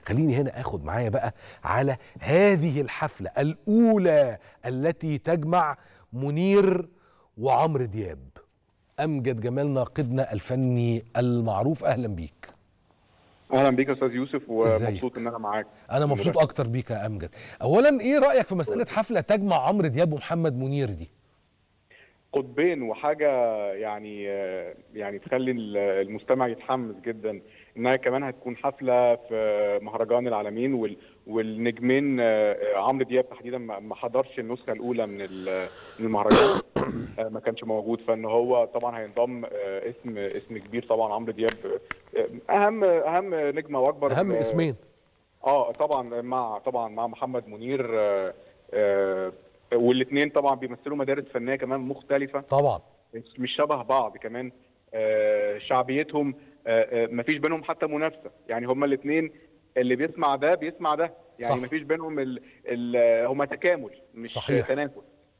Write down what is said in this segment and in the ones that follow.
خليني هنا اخد معايا بقى على هذه الحفله الاولى التي تجمع منير وعمرو دياب امجد جمال ناقدنا الفني المعروف اهلا بيك اهلا بيك يا استاذ يوسف إزيك؟ ومبسوط ان انا معاك انا مبسوط اكتر بيك يا امجد اولا ايه رايك في مساله حفله تجمع عمرو دياب ومحمد منير دي قطبين وحاجه يعني يعني تخلي المستمع يتحمس جدا انها كمان هتكون حفله في مهرجان العالمين وال والنجمين عمرو دياب تحديدا ما ما حضرش النسخه الاولى من ال- من المهرجان ما كانش موجود فان هو طبعا هينضم اسم اسم كبير طبعا عمرو دياب اهم اهم نجمه واكبر اهم اسمين اه طبعا مع طبعا مع محمد منير آه آه والاثنين طبعا بيمثلوا مدارس فنيه كمان مختلفه طبعا مش مش شبه بعض كمان آه شعبيتهم آه آه مفيش بينهم حتى منافسه يعني هما الاثنين اللي بيسمع ده بيسمع ده يعني صح. مفيش بينهم ال ال هما تكامل مش صحيح. تنافس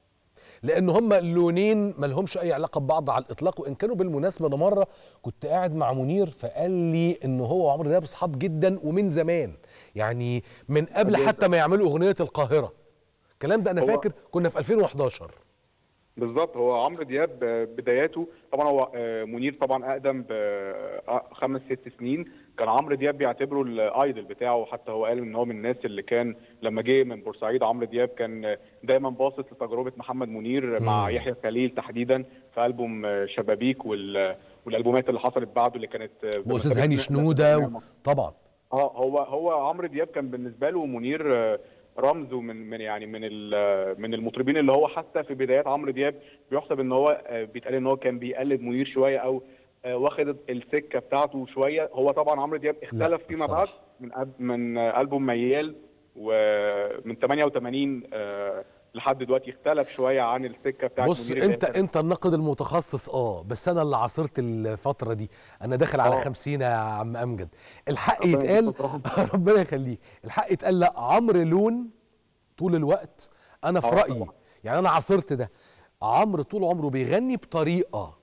لان هم لونين ما لهمش اي علاقه ببعض على الاطلاق وان كانوا بالمناسبه انا مره كنت قاعد مع منير فقال لي ان هو وعمرو دياب اصحاب جدا ومن زمان يعني من قبل جداً. حتى ما يعملوا اغنيه القاهره الكلام ده انا هو- فاكر كنا في 2011 بالظبط هو عمرو دياب آه، بداياته طبعا هو آه، منير طبعا اقدم بخمس ست سنين كان عمرو دياب بيعتبره الايدل بتاعه حتى هو قال ان هو من الناس اللي كان لما جه من بورسعيد عمرو دياب كان آه، دايما باصص لتجربه محمد منير مع مم. يحيى خليل تحديدا في البوم آه، شبابيك وال والالبومات اللي حصلت بعده اللي كانت آه، واستاذ هاني بمثابة شنوده نعمة. و... طبعا اه هو هو عمرو دياب كان بالنسبه له منير آه، رمز ومن من يعني من ال- من المطربين اللي هو حتى في بدايات عمرو دياب بيحسب ان هو آه، بيتقال ان هو كان بيقلد منير شويه او آه، واخد السكه بتاعته شويه هو طبعا عمرو دياب اختلف فيما بصراحة. بعد من أب- من آه، البوم ميال ومن 88 آه، لحد دلوقتي اختلف شويه عن السكه بتاعت بص منير اللي انت هي كانت- انت الناقد المتخصص اه بس انا اللي عاصرت الفتره دي انا داخل على آه. 50 يا عم امجد الحق ربنا يتقال يديك الصحة. ربنا يخليك الحق يتقال لا عمرو لون طول الوقت انا في آه، رايي طبعاً. يعني انا عاصرت ده عمرو طول عمره بيغني بطريقه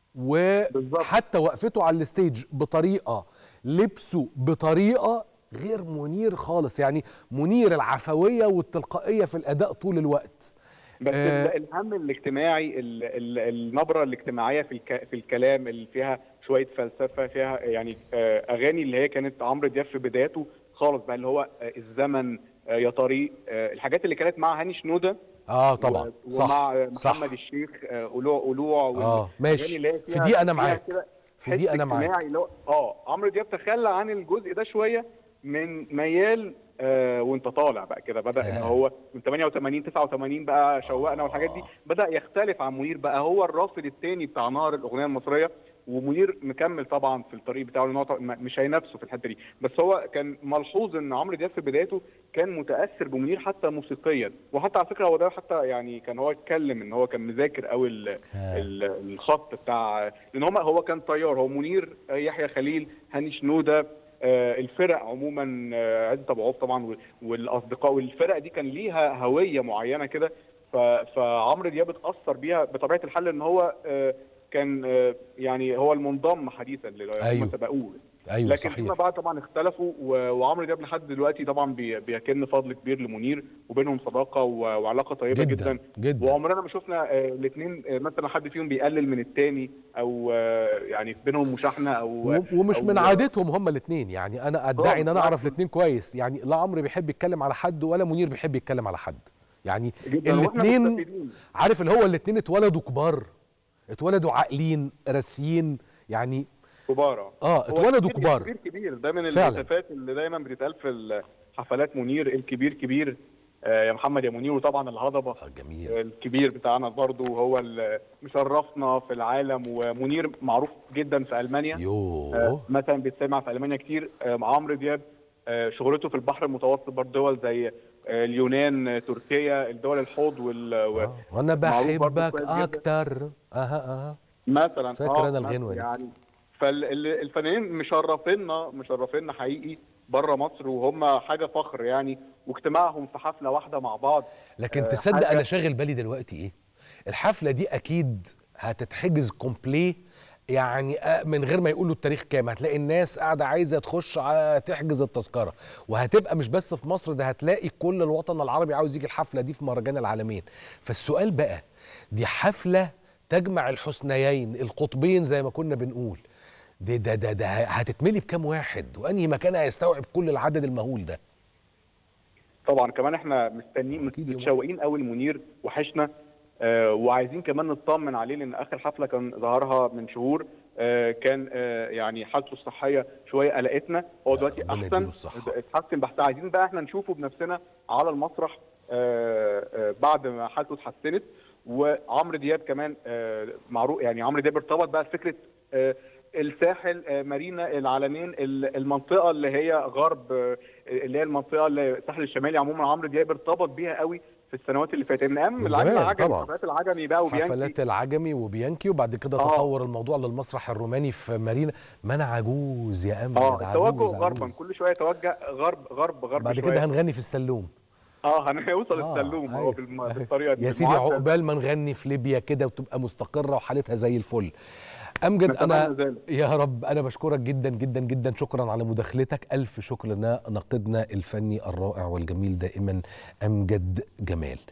بالظبط. وحتى وقفته على الستيج بطريقه لبسه بطريقه غير منير خالص يعني منير العفويه والتلقائيه في الاداء طول الوقت بس آه. ال- الهم الاجتماعي ال- ال- النبره الاجتماعيه في الك- في الكلام اللي فيها شويه فلسفه فيها يعني آه، اغاني اللي هي كانت عمرو دياب في بداياته خالص بقى اللي هو آه، الزمن آه، يا طريق آه، الحاجات اللي كانت مع هاني شنوده اه طبعا و- صح ومع آه، صح محمد الشيخ آه، قلوع قلوع وال- اه ماشي الأغاني اللي هي في فيها- دي انا فيها معاك كده في دي حس انا معاك اجتماعي اللي هو اه عمرو دياب تخلى عن الجزء ده شويه من ميال آه وانت طالع بقى كده بدا ان آه. هو من 88 89 بقى شوقنا والحاجات دي بدا يختلف عن منير بقى هو الرافد الثاني بتاع نهر الاغنيه المصريه ومنير مكمل طبعا في الطريق بتاعه لان هو طبعاً مش هينافسه في الحته دي بس هو كان ملحوظ ان عمرو دياب في بدايته كان متاثر بمنير حتى موسيقيا وحتى على فكره هو ده حتى يعني كان هو اتكلم ان هو كان مذاكر قوي ال- آه. ال- الخط بتاع لان هم هو كان طيار هو منير آه، يحيى خليل هاني شنوده آه، الفرق عموما آه، عزت ابو عوف طبعا وال- والاصدقاء والفرق دي كان ليها هويه معينه كده ف- فعمرو دياب اتاثر بيها بطبيعه الحال ان هو آه، كان آه، يعني هو المنضم حديثا اللي أيوه. هم سبقوه ايوه لكن صحيح فيما بعد طبعا اختلفوا و- وعمرو دياب لحد دلوقتي طبعا بي- بيكن فضل كبير لمنير وبينهم صداقه و- وعلاقه طيبه جدا جدا جدا وعمرنا ما شفنا الاثنين مثلا حد فيهم بيقلل من الثاني او آه، يعني بينهم مشاحنه او و- ومش أو- من عادتهم هما الاثنين يعني انا ادعي ان انا طبعاً. اعرف الاثنين كويس يعني لا عمرو بيحب يتكلم على حد ولا منير بيحب يتكلم على حد يعني جدا واحنا الاثنين مستفيدين. عارف اللي هو الاثنين اتولدوا كبار اتولدوا عاقلين راسيين يعني كبار اه هو اتولدوا الكبير- كبار الكبير كبير ده من فعلاً. الهتافات اللي دايما بتتقال في حفلات منير الكبير كبير آه، يا محمد يا منير وطبعا الهضبه آه، جميل الكبير بتاعنا برضو هو اللي مشرفنا في العالم ومنير معروف جدا في المانيا آه، يوه مثلا بيتسمع في المانيا كتير آه، مع عمرو دياب آه، شغلته في البحر المتوسط برضه دول زي آه، اليونان آه، تركيا الدول الحوض وال و- آه. وانا معروف برضه بحبك كويس جداً. اكتر اها اها مثلا فاكر أنا مثلاً الغنوة دي. يعني فالفنانين مشرفينا مشرفينا حقيقي بره مصر وهم حاجه فخر يعني واجتماعهم في حفله واحده مع بعض لكن آه، تصدق حاجة- انا شاغل بالي دلوقتي ايه الحفله دي اكيد هتتحجز كومبليه يعني آه، من غير ما يقولوا التاريخ كام هتلاقي الناس قاعده عايزه تخش ع- تحجز التذكره وهتبقى مش بس في مصر ده هتلاقي كل الوطن العربي عاوز يجي الحفله دي في مهرجان العالمين فالسؤال بقى دي حفله تجمع الحسنيين القطبين زي ما كنا بنقول ده ده ده, ده هتتملي بكام واحد وانهي مكان هيستوعب كل العدد المهول ده طبعا كمان احنا مستنيين أكيد يا متشوقين قوي المنير وحشنا آه وعايزين كمان نطمن عليه لان اخر حفله كان ظهرها من شهور آه كان آه يعني حالته الصحيه شويه قلقتنا هو دلوقتي ربنا احسن يديله الصحة. اتحسن بس عايزين بقى احنا نشوفه بنفسنا على المسرح آه آه بعد ما حالته اتحسنت وعمرو دياب كمان آه معروف يعني عمرو دياب ارتبط بقى فكره آه الساحل آه، مارينا العالمين ال- المنطقه اللي هي غرب آه، اللي هي المنطقه اللي الساحل الشمالي عموما عمرو دياب ارتبط بيها قوي في السنوات اللي فاتت من ايام من العجمي زمان العجمي طبعاً. حفلات العجمي بقى وبيانكي حفلات العجمي وبيانكي وبعد كده آه. تطور الموضوع للمسرح الروماني في مارينا ما انا عجوز يا امجد اه التوجه عجوز غربا عجوز. كل شويه توجه غرب غرب غرب بعد شوية. كده هنغني في السلوم اه هنوصل آه، السلوم هو أيوة. بالم... بالطريقه دي يا سيدي بالمعدل. عقبال ما نغني في ليبيا كده وتبقى مستقره وحالتها زي الفل امجد نتمنى انا ذلك. يا رب انا بشكرك جدا جدا جدا شكرا على مداخلتك الف شكر لنا ناقدنا الفني الرائع والجميل دائما امجد جمال